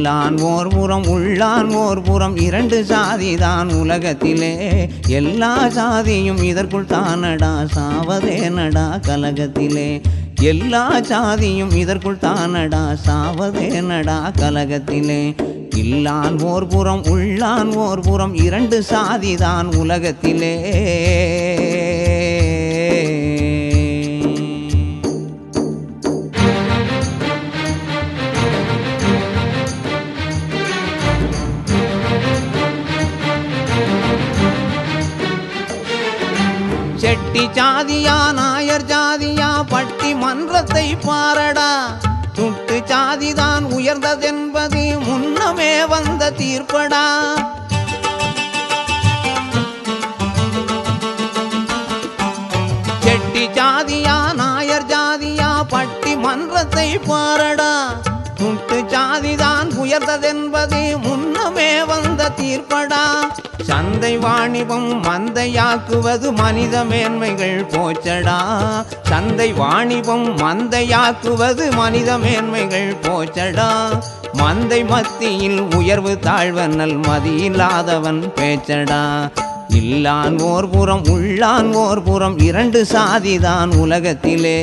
இல்லான் ஓர் புறம் உள்ளான் ஓர் புறம் இரண்டு சாதிதான் உலகத்திலே எல்லா சாதியும் இதற்குள் தானடா சாவதேனடா கலகத்திலே எல்லா சாதியும் இதற்குள் தானடா சாவதேனடா கலகத்திலே இல்லான் ஓர் புறம் உள்ளான் ஓர் புறம் இரண்டு சாதிதான் உலகத்திலே செட்டி சாதியா நாயர் ஜாதியா பட்டி மன்றத்தை பாரடா சுட்டு சாதிதான் உயர்ந்ததென்பது முன்னமே வந்த தீர்ப்படா செட்டி ஜாதியா நாயர் ஜாதியா பட்டி மன்றத்தை பாரடா சுட்டு சாதிதான் உயர்ந்ததென்பது முன்னமே வந்த தீர்ப்படா சந்தை வாணிபம் மந்தையாக்குவது மனித மேன்மைகள் போச்சடா சந்தை வாணிபம் மந்தையாக்குவது மனித மேன்மைகள் போச்சடா மந்தை மத்தியில் உயர்வு தாழ்வனல் மதியில்லாதவன் பேச்சடா இல்லான் ஓர் புறம் உள்ளான் ஓர் புறம் இரண்டு சாதிதான் உலகத்திலே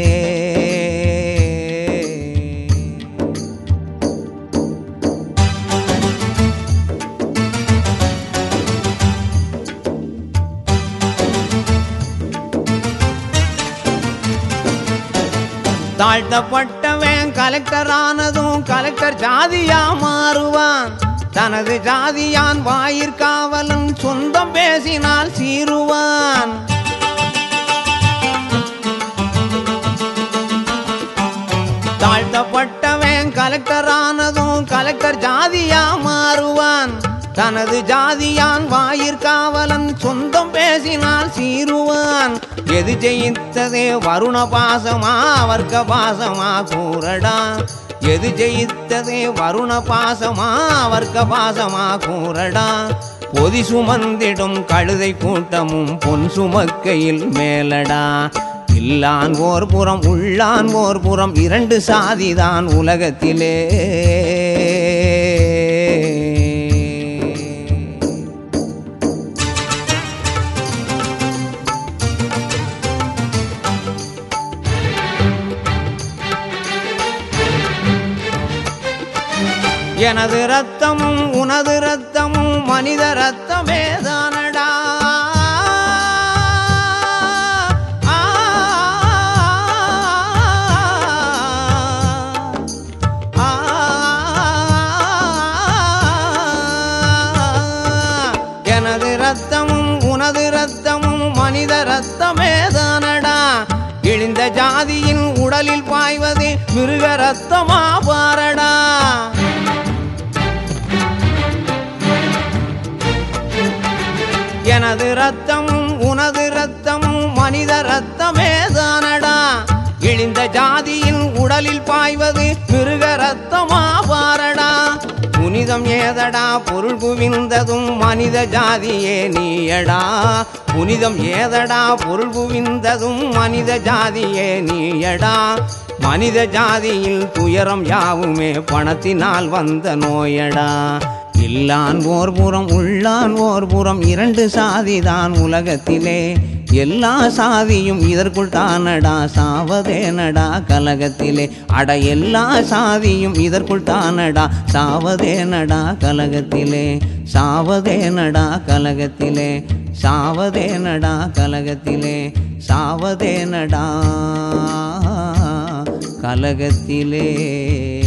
தாழ்த்தப்பட்டவன் கலெக்டர் ஆனதும் கலெக்டர் ஜாதியா மாறுவான் தனது ஜாதியான் வாயிற்காவலன் சொந்தம் பேசினால் சீருவான் தாழ்த்தப்பட்டவன் கலெக்டர் ஆனதும் கலெக்டர் ஜாதியா மாறுவான் தனது ஜாதியான் வாயிற்காவலன் சொந்தம் பேசினால் சீருவான் எது ஜெயித்ததே வருண பாசமா வர்க்க பாசமா கூறடா எது ஜெயித்ததே வருண பாசமா வர்க்க பாசமா கூறடா பொதி சுமந்திடும் கழுதை கூட்டமும் பொன் சுமக்கையில் மேலடா இல்லான் ஓர் புறம் உள்ளான் ஓர் புறம் இரண்டு சாதிதான் உலகத்திலே எனது ரத்தமும் உனது ரத்தமும் மனித ரத்தமே தானடா ஆ, ஆ, எனது ரத்தமும் உனது ரத்தமும் மனித ரத்தமே தானடா இழிந்த ஜாதியின் உடலில் பாய்வது மிருக ரத்தமா பாரடா எனது ரத்தமும் உனது ரத்தமும் மனித ரத்தமே தானடா இழிந்த ஜாதியின் உடலில் பாய்வது மிருக ரத்தமா பாரடா புனிதம் ஏதடா பொருள் குவிந்ததும் மனித ஜாதியே நீயடா புனிதம் ஏதடா பொருள் குவிந்ததும் மனித ஜாதியே நீயடா மனித ஜாதியில் துயரம் யாவுமே பணத்தினால் வந்த நோயடா இல்லான் ஓர் புறம் உள்ளான் ஓர் புறம் இரண்டு சாதிதான் உலகத்திலே எல்லா சாதியும் இதற்குள் தானடா சாவதேனடா கலகத்திலே அட எல்லா சாதியும் இதற்குள் தானடா சாவதேனடா கலகத்திலே சாவதேனடா கலகத்திலே சாவதேனடா கலகத்திலே சாவதேனடா கலகத்திலே